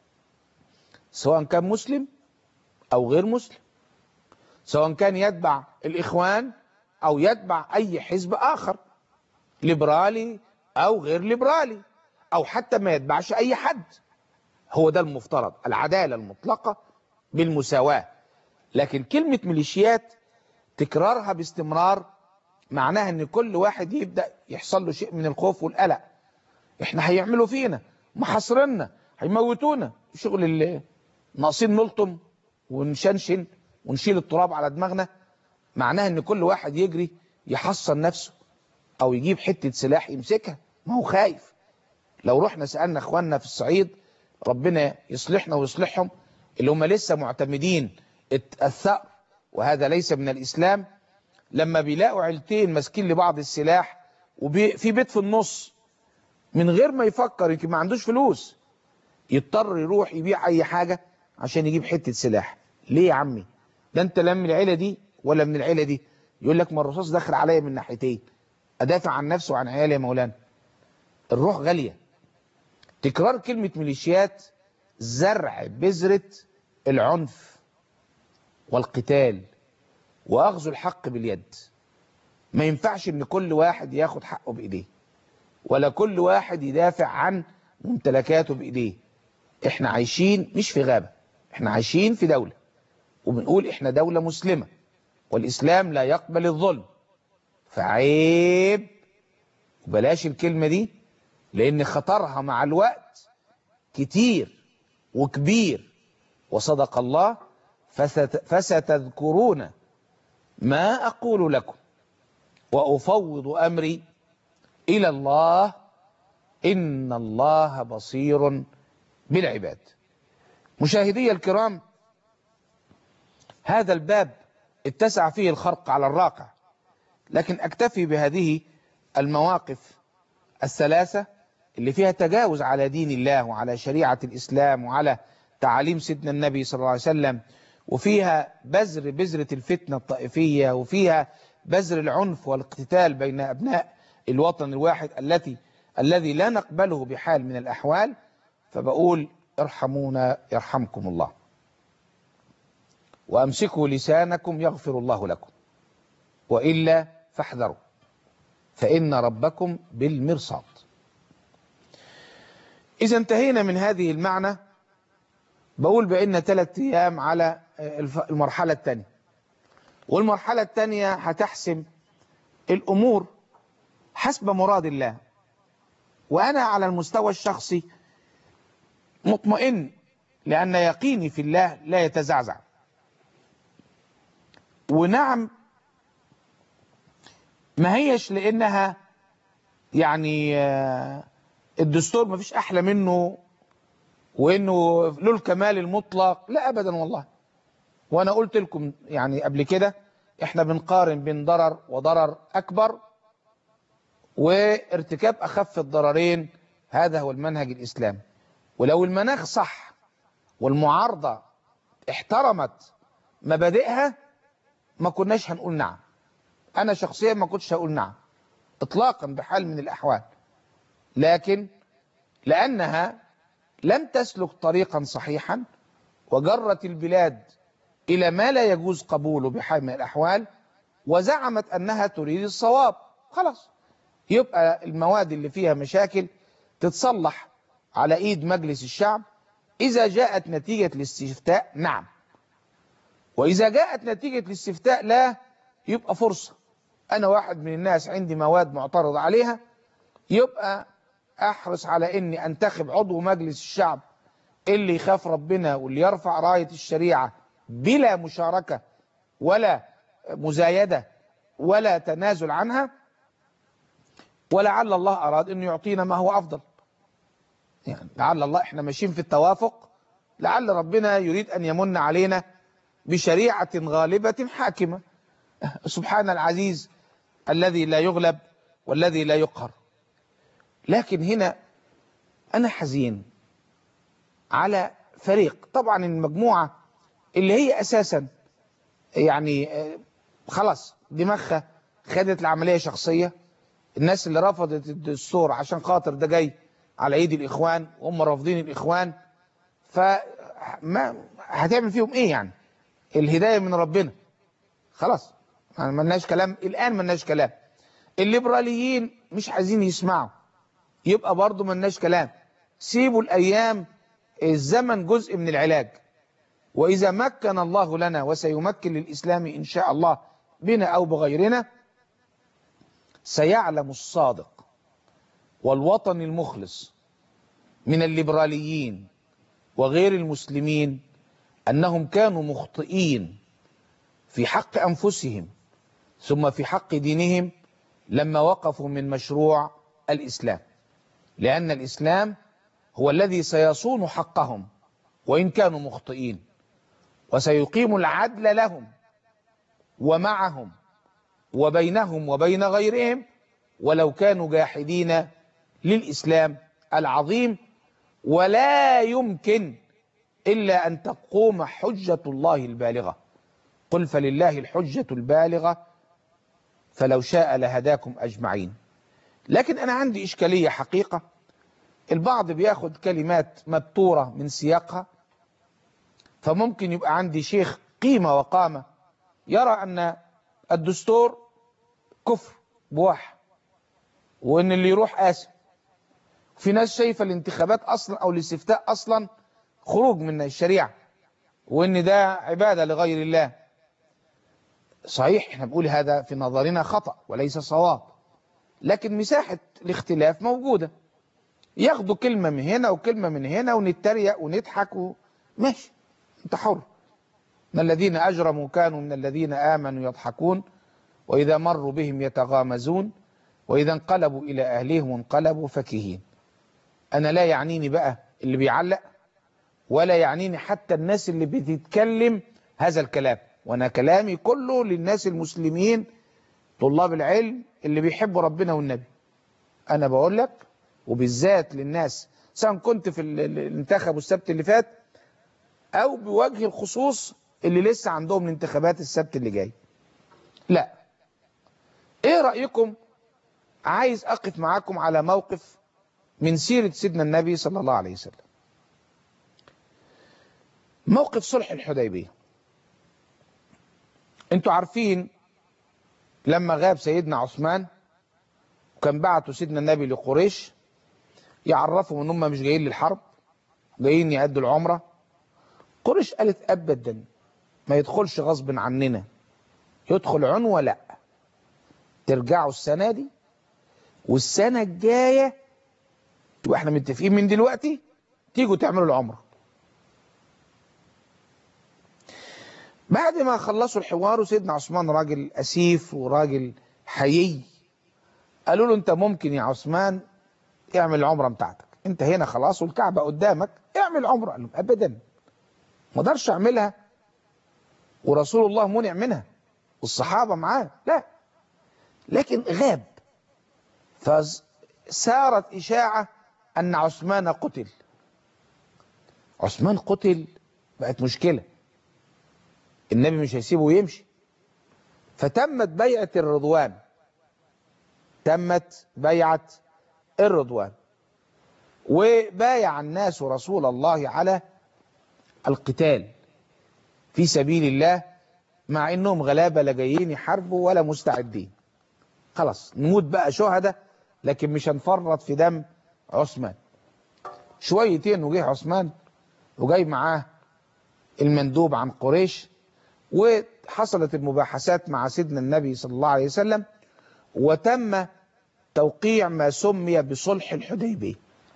سواء كان مسلم او غير مسلم سواء كان يتبع الاخوان او يتبع اي حزب اخر ليبرالي او غير ليبرالي او حتى ما يتبعش اي حد هو ده المفترض العدالة المطلقة بالمساواة لكن كلمة ميليشيات تكرارها باستمرار معناها ان كل واحد يبدأ يحصل له شيء من الخوف والقلق احنا هيعملوا فينا محاصرنا هيموتونا شغل اللي ناقصين نلطم ونشنشن ونشيل التراب على دماغنا معناها ان كل واحد يجري يحصن نفسه او يجيب حتة سلاح يمسكها ما هو خايف لو رحنا سألنا اخواننا في الصعيد ربنا يصلحنا ويصلحهم اللي هم لسه معتمدين الثأر وهذا ليس من الإسلام لما بيلاقوا عيلتين ماسكين لبعض السلاح وفي بيت في النص من غير ما يفكر يمكن ما عندوش فلوس يضطر يروح يبيع اي حاجة عشان يجيب حتة سلاح ليه يا عمي ده انت لا من العيلة دي ولا من العيلة دي يقول لك ما الرصاص داخل عليا من ناحيتين ادافع عن نفسي وعن عيالي يا مولانا الروح غالية تكرار كلمة ميليشيات زرع بذرة العنف والقتال واخذ الحق باليد ما ينفعش ان كل واحد ياخد حقه بايديه ولا كل واحد يدافع عن ممتلكاته بايديه احنا عايشين مش في غابة احنا عايشين في دولة وبنقول احنا دولة مسلمة والاسلام لا يقبل الظلم فعيب وبلاش الكلمة دي لأن خطرها مع الوقت كتير وكبير وصدق الله فست فستذكرون ما أقول لكم وأفوض أمري إلى الله إن الله بصير بالعباد مشاهدي الكرام هذا الباب اتسع فيه الخرق على الراقع لكن أكتفي بهذه المواقف الثلاثة اللي فيها تجاوز على دين الله وعلى شريعة الإسلام وعلى تعاليم سيدنا النبي صلى الله عليه وسلم وفيها بذر بذرة الفتنة الطائفية وفيها بذر العنف والاقتتال بين أبناء الوطن الواحد التي الذي لا نقبله بحال من الأحوال فبقول ارحمونا يرحمكم الله وأمسكوا لسانكم يغفر الله لكم وإلا فاحذروا فإن ربكم بالمرصاد إذا انتهينا من هذه المعنى بقول بأن ثلاثة أيام على المرحلة الثانية والمرحلة الثانية هتحسم الأمور حسب مراد الله وأنا على المستوى الشخصي مطمئن لأن يقيني في الله لا يتزعزع ونعم ما هيش لأنها يعني الدستور ما فيش أحلى منه وإنه له الكمال المطلق لا أبدا والله وأنا قلت لكم يعني قبل كده إحنا بنقارن بين ضرر وضرر أكبر وارتكاب أخف الضررين هذا هو المنهج الإسلامي ولو المناخ صح والمعارضة احترمت مبادئها ما كناش هنقول نعم أنا شخصيا ما كنتش هقول نعم إطلاقا بحال من الأحوال لكن لأنها لم تسلك طريقا صحيحا وجرت البلاد إلى ما لا يجوز قبوله بحال من الأحوال وزعمت أنها تريد الصواب خلاص يبقى المواد اللي فيها مشاكل تتصلح على ايد مجلس الشعب اذا جاءت نتيجة الاستفتاء نعم واذا جاءت نتيجة الاستفتاء لا يبقى فرصة انا واحد من الناس عندي مواد معترض عليها يبقى احرص على اني انتخب عضو مجلس الشعب اللي يخاف ربنا واللي يرفع راية الشريعة بلا مشاركة ولا مزايدة ولا تنازل عنها ولعل الله أراد أنه يعطينا ما هو أفضل يعني لعل الله إحنا ماشيين في التوافق لعل ربنا يريد أن يمن علينا بشريعة غالبة حاكمة سبحان العزيز الذي لا يغلب والذي لا يقهر لكن هنا أنا حزين على فريق طبعا المجموعة اللي هي أساسا يعني خلاص دماغها خدت العملية شخصية الناس اللي رفضت الدستور عشان خاطر ده جاي على ايد الاخوان وهم رافضين الاخوان فما هتعمل فيهم ايه يعني الهدايه من ربنا خلاص يعني ملناش كلام الان ملناش كلام الليبراليين مش عايزين يسمعوا يبقى برضه ملناش كلام سيبوا الايام الزمن جزء من العلاج واذا مكن الله لنا وسيمكن للاسلام ان شاء الله بنا او بغيرنا سيعلم الصادق والوطن المخلص من الليبراليين وغير المسلمين أنهم كانوا مخطئين في حق أنفسهم ثم في حق دينهم لما وقفوا من مشروع الإسلام لأن الإسلام هو الذي سيصون حقهم وإن كانوا مخطئين وسيقيم العدل لهم ومعهم وبينهم وبين غيرهم ولو كانوا جاحدين للإسلام العظيم ولا يمكن إلا أن تقوم حجة الله البالغة قل فلله الحجة البالغة فلو شاء لهداكم أجمعين لكن أنا عندي إشكالية حقيقة البعض بياخد كلمات مبتورة من سياقها فممكن يبقى عندي شيخ قيمة وقامة يرى أن الدستور كفر بواح وان اللي يروح قاسم في ناس شايفه الانتخابات اصلا او الاستفتاء اصلا خروج من الشريعه وان ده عباده لغير الله صحيح احنا بنقول هذا في نظرنا خطا وليس صواب لكن مساحه الاختلاف موجوده ياخدوا كلمة من هنا وكلمة من هنا ونتريق ونضحك و... ماشي انت حر ان الذين اجرموا كانوا من الذين امنوا يضحكون واذا مروا بهم يتغامزون واذا انقلبوا الى اهلهم انقلبوا فكهين انا لا يعنيني بقى اللي بيعلق ولا يعنيني حتى الناس اللي بتتكلم هذا الكلام وانا كلامي كله للناس المسلمين طلاب العلم اللي بيحبوا ربنا والنبي انا بقول لك وبالذات للناس سواء كنت في ال- ال- الانتخاب السبت اللي فات او بوجه الخصوص اللي لسه عندهم الانتخابات السبت اللي جاي لا ايه رأيكم عايز اقف معاكم على موقف من سيرة سيدنا النبي صلى الله عليه وسلم موقف صلح الحديبية انتوا عارفين لما غاب سيدنا عثمان وكان بعتوا سيدنا النبي لقريش يعرفهم ان هم مش جايين للحرب جايين يأدوا العمرة قريش قالت ابدا ما يدخلش غصب عننا يدخل عنوة لا ترجعوا السنة دي والسنة الجاية يبقى احنا متفقين من دلوقتي تيجوا تعملوا العمرة بعد ما خلصوا الحوار وسيدنا عثمان راجل أسيف وراجل حيي قالوا له انت ممكن يا عثمان اعمل العمرة بتاعتك انت هنا خلاص والكعبة قدامك اعمل عمرة قال لهم ابدا ما اقدرش اعملها ورسول الله منع منها والصحابة معاه لا لكن غاب فسارت إشاعة أن عثمان قتل عثمان قتل بقت مشكلة النبي مش هيسيبه يمشي فتمت بيعة الرضوان تمت بيعة الرضوان وبايع الناس رسول الله على القتال في سبيل الله مع انهم غلابة لا جايين يحاربوا ولا مستعدين خلاص نموت بقى شهداء لكن مش هنفرط في دم عثمان شويتين وجه عثمان وجاي معاه المندوب عن قريش وحصلت المباحثات مع سيدنا النبي صلى الله عليه وسلم وتم توقيع ما سمي بصلح الحديبية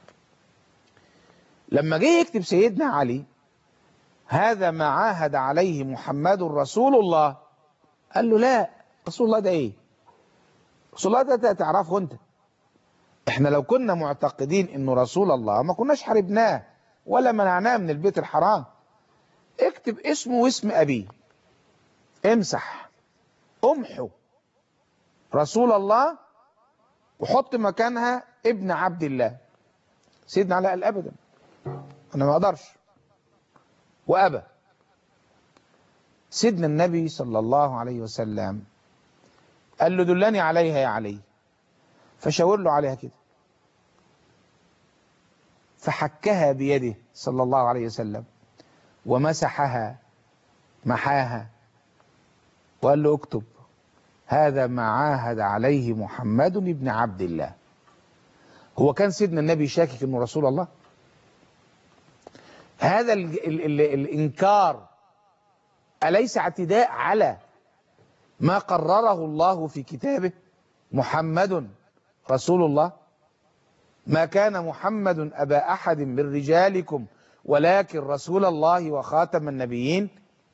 لما جه يكتب سيدنا علي هذا ما عاهد عليه محمد رسول الله قال له لا رسول الله ده ايه رسول الله ده تعرفه انت احنا لو كنا معتقدين انه رسول الله ما كناش حاربناه ولا منعناه من البيت الحرام اكتب اسمه واسم ابيه امسح امحو رسول الله وحط مكانها ابن عبد الله سيدنا علي قال ابدا انا ما اقدرش وابى سيدنا النبي صلى الله عليه وسلم قال له دلني عليها يا علي فشاور له عليها كده فحكها بيده صلى الله عليه وسلم ومسحها محاها وقال له اكتب هذا ما عاهد عليه محمد بن عبد الله هو كان سيدنا النبي شاكك انه رسول الله هذا ال ال ال الانكار اليس اعتداء على ما قرره الله في كتابه محمد رسول الله ما كان محمد أبا أحد من رجالكم ولكن رسول الله وخاتم النبيين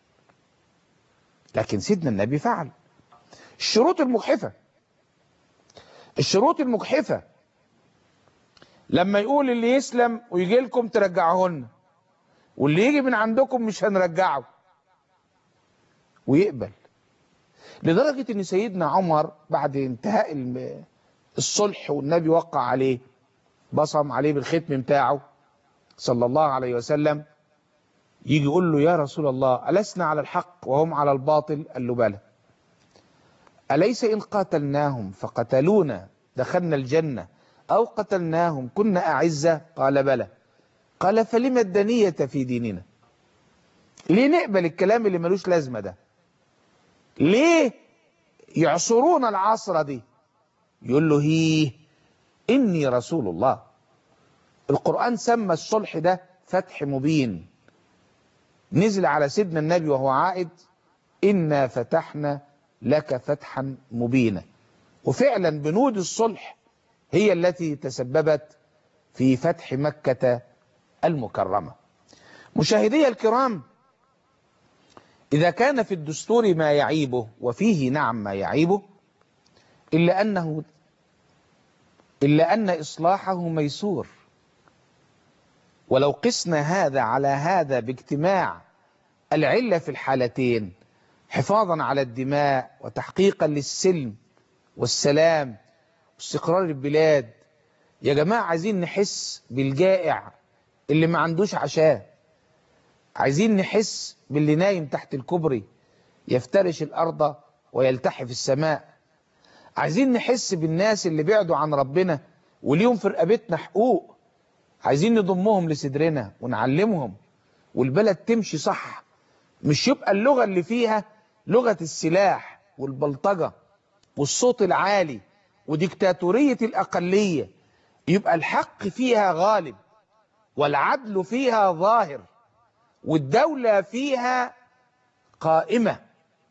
لكن سيدنا النبي فعل الشروط المجحفة الشروط المجحفة لما يقول اللي يسلم ويجي لكم ترجعهن واللي يجي من عندكم مش هنرجعه ويقبل لدرجة ان سيدنا عمر بعد انتهاء الصلح والنبي وقع عليه بصم عليه بالختم بتاعه صلى الله عليه وسلم يجي يقول له يا رسول الله ألسنا على الحق وهم على الباطل قال له بلى أليس إن قاتلناهم فقتلونا دخلنا الجنة أو قتلناهم كنا أعزة قال بلى قال فلما الدنية في ديننا ليه نقبل الكلام اللي ملوش لازمة ده ليه يعصرون العصرة دي يقول له هي إني رسول الله القرآن سمى الصلح ده فتح مبين نزل على سيدنا النبي وهو عائد إنا فتحنا لك فتحا مبينا وفعلا بنود الصلح هي التي تسببت في فتح مكة المكرمة مشاهدي الكرام إذا كان في الدستور ما يعيبه وفيه نعم ما يعيبه إلا أنه إلا أن إصلاحه ميسور ولو قسنا هذا على هذا باجتماع العلة في الحالتين حفاظا على الدماء وتحقيقا للسلم والسلام واستقرار البلاد يا جماعة عايزين نحس بالجائع اللي ما عندوش عشاء عايزين نحس باللي نايم تحت الكوبري يفترش الأرض ويلتحف السماء عايزين نحس بالناس اللي بعدوا عن ربنا وليهم في رقبتنا حقوق عايزين نضمهم لصدرنا ونعلمهم والبلد تمشي صح مش يبقى اللغة اللي فيها لغة السلاح والبلطجة والصوت العالي وديكتاتورية الأقلية يبقى الحق فيها غالب والعدل فيها ظاهر والدولة فيها قائمة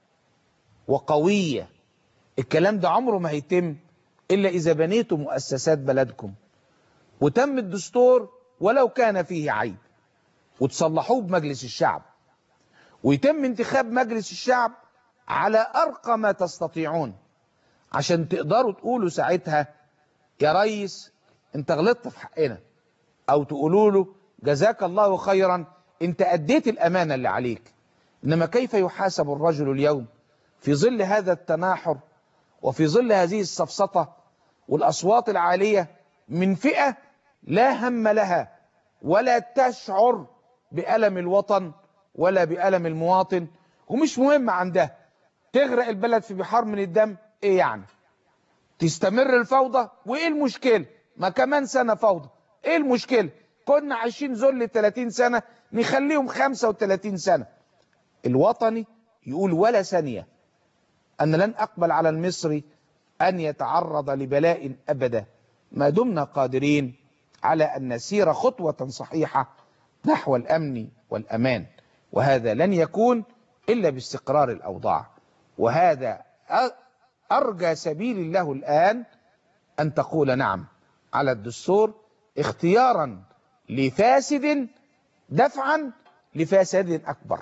وقوية الكلام ده عمره ما هيتم إلا إذا بنيتوا مؤسسات بلدكم وتم الدستور ولو كان فيه عيب وتصلحوه بمجلس الشعب ويتم انتخاب مجلس الشعب على أرقى ما تستطيعون عشان تقدروا تقولوا ساعتها يا ريس انت غلطت في حقنا او تقولوا له جزاك الله خيرا انت اديت الامانه اللي عليك انما كيف يحاسب الرجل اليوم في ظل هذا التناحر وفي ظل هذه السفسطه والاصوات العاليه من فئه لا هم لها ولا تشعر بالم الوطن ولا بالم المواطن ومش مهم عندها تغرق البلد في بحار من الدم ايه يعني تستمر الفوضى وايه المشكله ما كمان سنه فوضى ايه المشكله كنا عايشين ذل 30 سنه نخليهم 35 سنه الوطني يقول ولا ثانيه انا لن اقبل على المصري ان يتعرض لبلاء ابدا ما دمنا قادرين على ان نسير خطوه صحيحه نحو الامن والامان وهذا لن يكون الا باستقرار الاوضاع وهذا ارجى سبيل له الان ان تقول نعم على الدستور اختيارا لفاسد دفعا لفساد اكبر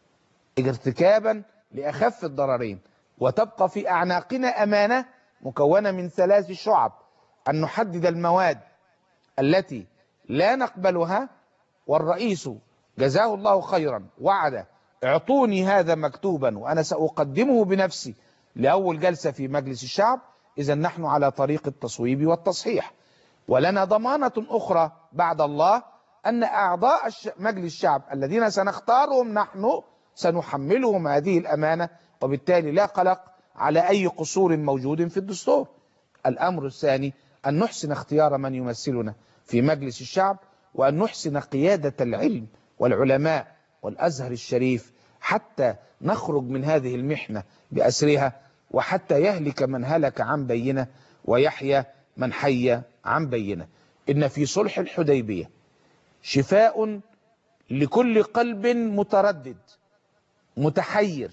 ارتكابا لاخف الضررين وتبقى في اعناقنا امانه مكونه من ثلاث شعب ان نحدد المواد التي لا نقبلها والرئيس جزاه الله خيرا وعد اعطوني هذا مكتوبا وانا ساقدمه بنفسي لاول جلسه في مجلس الشعب اذا نحن على طريق التصويب والتصحيح ولنا ضمانه اخرى بعد الله ان اعضاء مجلس الشعب الذين سنختارهم نحن سنحملهم هذه الامانه وبالتالي لا قلق على اي قصور موجود في الدستور. الامر الثاني ان نحسن اختيار من يمثلنا في مجلس الشعب وان نحسن قياده العلم والعلماء والازهر الشريف حتى نخرج من هذه المحنه باسرها وحتى يهلك من هلك عن بينه ويحيى من حي عن بينه. ان في صلح الحديبيه شفاء لكل قلب متردد متحير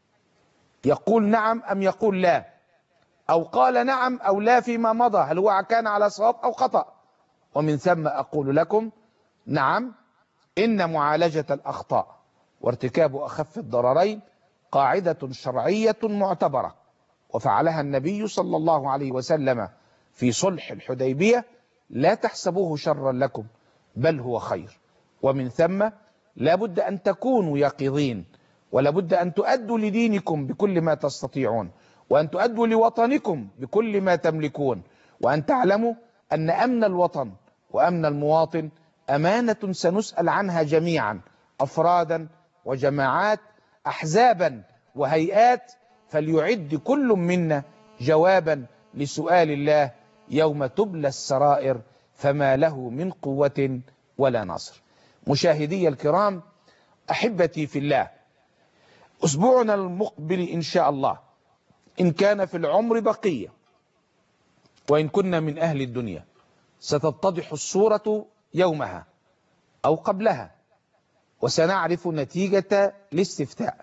يقول نعم ام يقول لا او قال نعم او لا فيما مضى هل هو كان على صواب او خطا ومن ثم اقول لكم نعم ان معالجه الاخطاء وارتكاب اخف الضررين قاعده شرعيه معتبره وفعلها النبي صلى الله عليه وسلم في صلح الحديبيه لا تحسبوه شرا لكم بل هو خير ومن ثم لا بد أن تكونوا يقظين ولا بد أن تؤدوا لدينكم بكل ما تستطيعون وأن تؤدوا لوطنكم بكل ما تملكون وأن تعلموا أن أمن الوطن وأمن المواطن أمانة سنسأل عنها جميعا أفرادا وجماعات أحزابا وهيئات فليعد كل منا جوابا لسؤال الله يوم تبلى السرائر فما له من قوة ولا نصر مشاهدي الكرام أحبتي في الله أسبوعنا المقبل إن شاء الله إن كان في العمر بقية وإن كنا من أهل الدنيا ستتضح الصورة يومها أو قبلها وسنعرف نتيجة الاستفتاء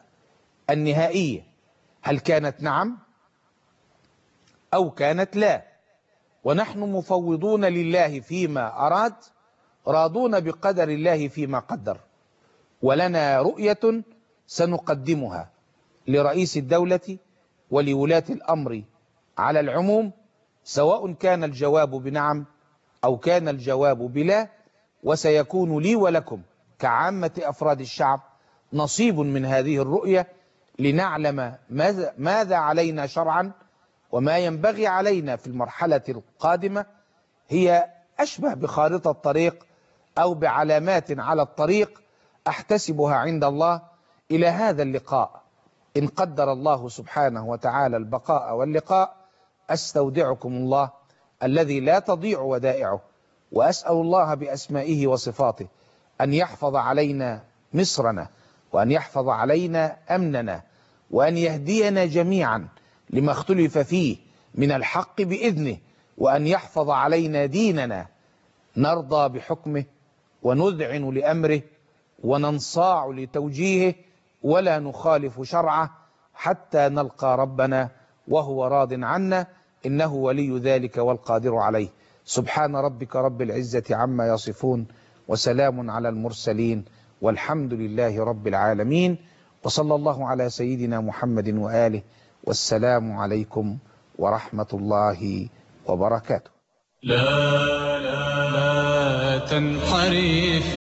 النهائية هل كانت نعم أو كانت لا ونحن مفوضون لله فيما أراد راضون بقدر الله فيما قدر ولنا رؤية سنقدمها لرئيس الدولة ولولاة الأمر على العموم سواء كان الجواب بنعم أو كان الجواب بلا وسيكون لي ولكم كعامة أفراد الشعب نصيب من هذه الرؤية لنعلم ماذا, ماذا علينا شرعا وما ينبغي علينا في المرحلة القادمة هي أشبه بخارطة طريق أو بعلامات على الطريق أحتسبها عند الله إلى هذا اللقاء إن قدر الله سبحانه وتعالى البقاء واللقاء أستودعكم الله الذي لا تضيع ودائعه وأسأل الله بأسمائه وصفاته أن يحفظ علينا مصرنا وأن يحفظ علينا أمننا وأن يهدينا جميعا لما اختلف فيه من الحق بإذنه وأن يحفظ علينا ديننا نرضى بحكمه ونذعن لأمره وننصاع لتوجيهه ولا نخالف شرعه حتى نلقى ربنا وهو راض عنا إنه ولي ذلك والقادر عليه سبحان ربك رب العزة عما يصفون وسلام على المرسلين والحمد لله رب العالمين وصلى الله على سيدنا محمد وآله والسلام عليكم ورحمة الله وبركاته لا لا لا تنحرف